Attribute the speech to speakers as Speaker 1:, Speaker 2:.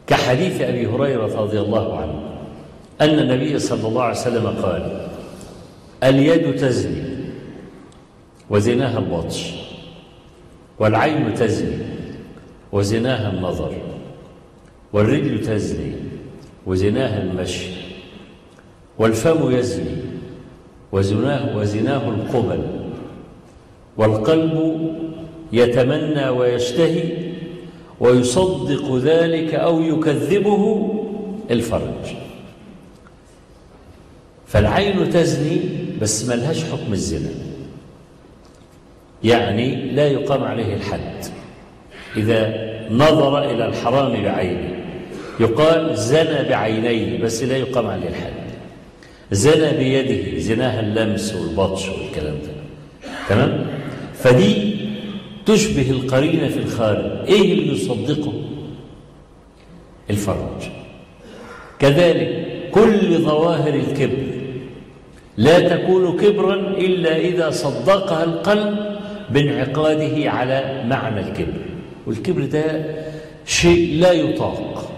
Speaker 1: كحديث أبي هريرة رضي الله عنه أن النبي صلى الله عليه وسلم قال اليد تزني وزناها البطش والعين تزني وزناها النظر والرجل تزني وزناها المشي والفم يزني وزناه, وزناه القبل والقلب يتمنى ويشتهي ويصدق ذلك أو يكذبه الفرج فالعين تزني بس ما لهاش حكم الزنا يعني لا يقام عليه الحد إذا نظر إلى الحرام بعينه يقال زنى بعينيه بس لا يقام عليه الحد زنى بيده زناها اللمس والبطش والكلام ده تمام فدي تشبه القرينة في الخارج ايه اللي يصدقه الفرج كذلك كل ظواهر الكبر لا تكون كبرا إلا إذا صدقها القلب بانعقاده على معنى الكبر والكبر ده شيء لا يطاق